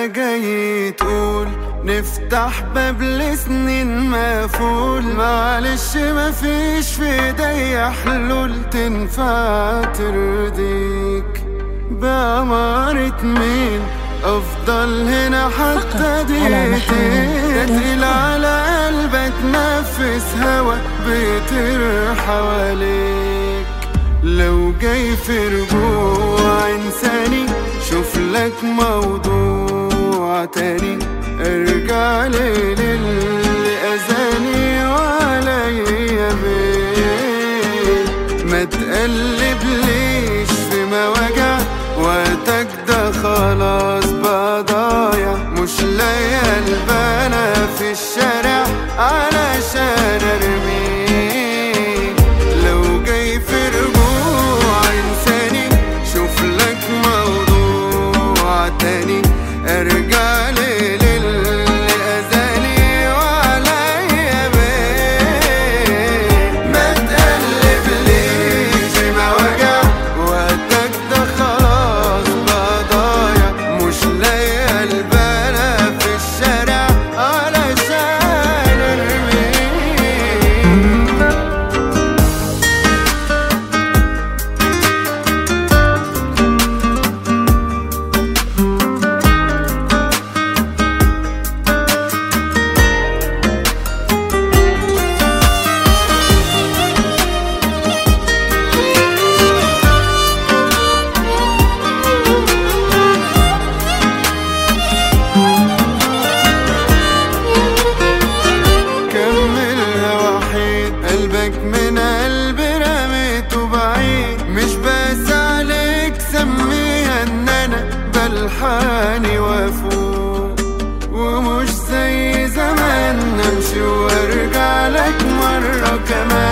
جاي تقول نفتح باب لسنين مقفول معلش مفيش في ايديا حلول تنفع ترضيك بأمارة مين افضل هنا حتى على محمد دقيقتين دوت تقيل على قلبك نفس هوا بيطير حواليك لو جاي في رجوع انساني شوف لك موضوع تاني ارجع لي للي اذاني وعليا بيه ما تقلب ليش في مواجع وقتك ده خلاص بقى ضايع مش لاقي البنا في الشارع علشان ارميه لو جاي في رجوع انساني شوف لك موضوع تاني ارجع لي للي اذاني وعليا بيه ما تقلب ليش في مواجع وقتك ده خلاص بقى ضايع مش لاقي البنا في الشارع علشان ارميه كملها وحيد قلبك من قلبي رميته بعيد مش بس عليك سميها ان انا بلحاني وافوق ومش زي زمان امشي وارجع لك مرة كمان